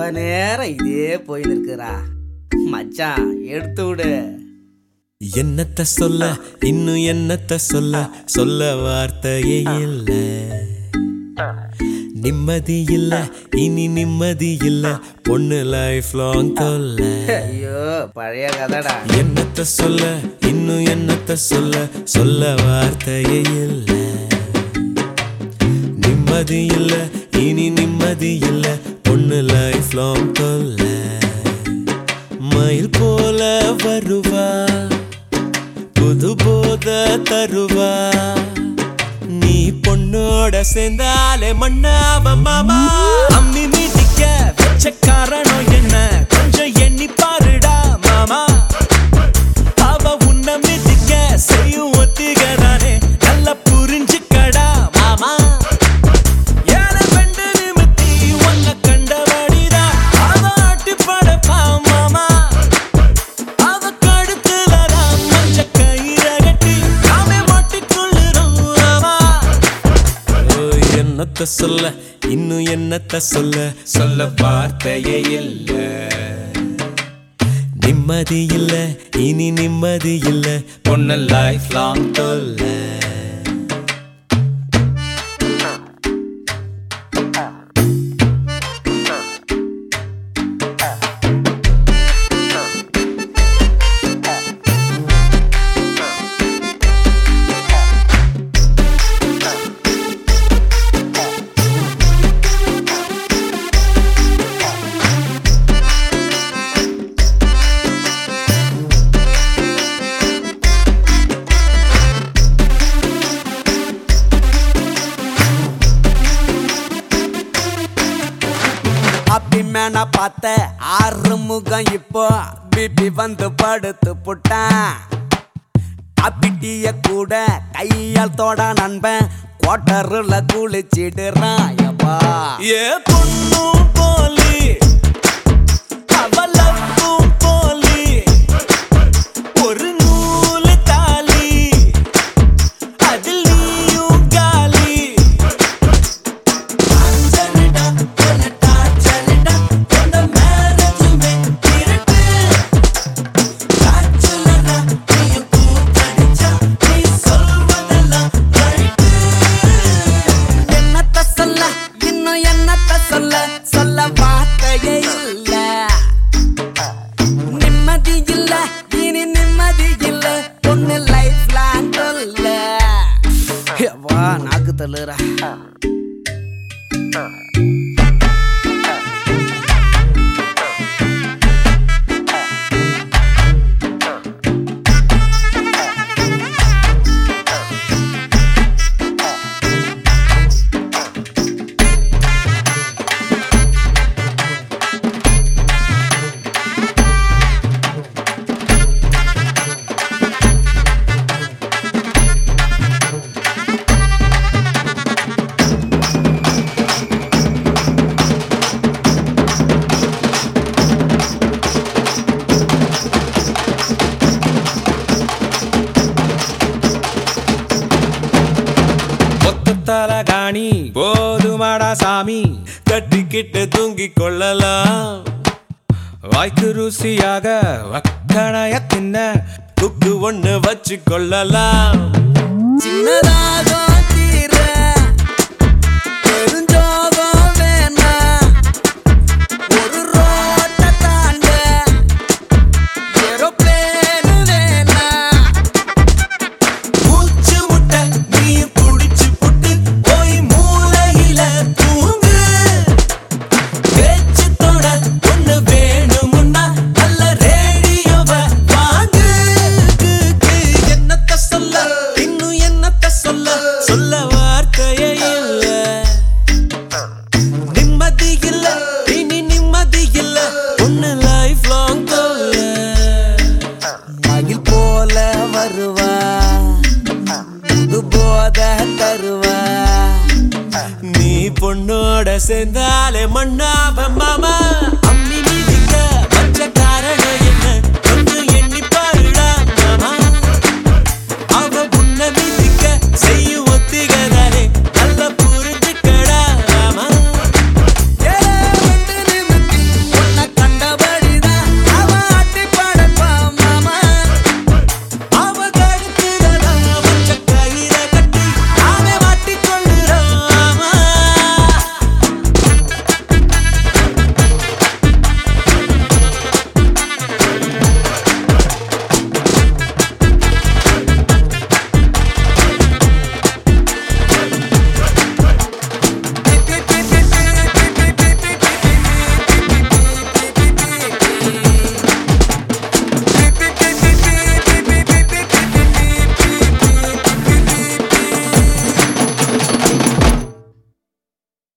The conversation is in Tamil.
நேரம் இதே போயின்னு இருக்குறா மச்சான் எடுத்து விடு என்னத்த சொல்ல இன்னும் என்னத்த சொல்ல சொல்ல வார்த்தையே இல்ல நிம்மதி இல்ல இனி நிம்மதி இல்ல பொண்ணு லைஃப் லாங் தொல்ல ஐயோ பழைய கதைடா என்னத்த சொல்ல இன்னும் என்னத்த சொல்ல சொல்ல வார்த்தையே இல்ல நிம்மதி இல்ல இனி நிம்மதி இல்ல பொண்ணு லைஃப் லாங் தொல்ல மயில் போல வருவா புது போத தருவா நீ பொண்ணோட சேர்ந்தாலே மண்ணாவ மாமா அம்மி மீதிக்க வச்ச காரணம் என்ன கொஞ்சம் எண்ணி பாருடா மாமா அவ உன்னை மிதிக்க செய்யும் ஒத்திகதானே நல்லா புரிஞ்சுக்கடா மாமா ஏழ பெண்டு நிமித்தி உன்னை கண்டபடிடா அவ ஆட்டி படப்பா மாமா அவ கழுத்துலதான் மஞ்ச கயிற கட்டி நாமே மாட்டிக்கொள்ளுறோம் மாமா ஓ, என்னத்த சொல்ல இன்னும் என்னத்த சொல்ல சொல்ல வார்த்தையே இல்ல நிம்மதி இல்ல இனி நிம்மதி இல்ல பொண்ணு லைஃப் லாங் தொல்ல அப்படி மேனா பார்த்த ஆறு முகம் இப்போ பிபி வந்து படுத்து புட்டான் அப்பிட்டிய கூட கையால் தோட நண்பன் குவாட்டருல குளிச்சிடுறான் யப்பா ஏ பொண்ணும் போலி அவளப்பும் போலி ஒரு நூலு தாலி அதில் நீயும் காலி அஞ்சலிடா கொலட்டா அஞ்சலிடா கொண்ட மேரேஜுமே இருட்டு காய்ச்சலடா நீயும் கூத்தடிச்சா நீ சொல்வதெல்லாம் ரைட்டு என்னத்த சொல்ல இன்னும் என்னத்த சொல்ல சொல்ல வார்த்தையே இல்ல நிம்மதி இல்ல இனி நிம்மதி இல்ல பொண்ணு லைஃப் லாங் சொல்ல வா நாக்கு தள்ளுறா ஒத்தத்தல காணி போதுமாடா சாமி கட்டிக்கிட்டு தூங்கிக் கொள்ளலாம் வாய்க்கு ருசியாக வக்கணைய தின்ன குக்கு ஒண்ணு வச்சு கொள்ளலாம் சின்னதாக தீர பெருஞ்சோகம் வேணாம் ஒரு ரோட்ட தாண்ட ஏரோப்ளேனு வேணாம் மூச்சு முட்டை நீ புடிச்சு புட்டு போய் மூலையில தூங்கு பேச்சு தொட ஒண்ணு வேணுமுன்னா நல்ல ரேடியோவ வாங்கு கு, கு, என்னத்த சொல்ல இன்னும் என்னத்த சொல்ல சொல்ல வார்த்தையே இல்ல நிம்மதி இல்ல இனி நிம்மதி இல்ல ஒண்ணு லைஃப் லாங் தொல்ல மகிழ் போல வருவா புது போத தருவா நீ பொண்ணோட சேர்ந்தாலே மண்ணாப மாமா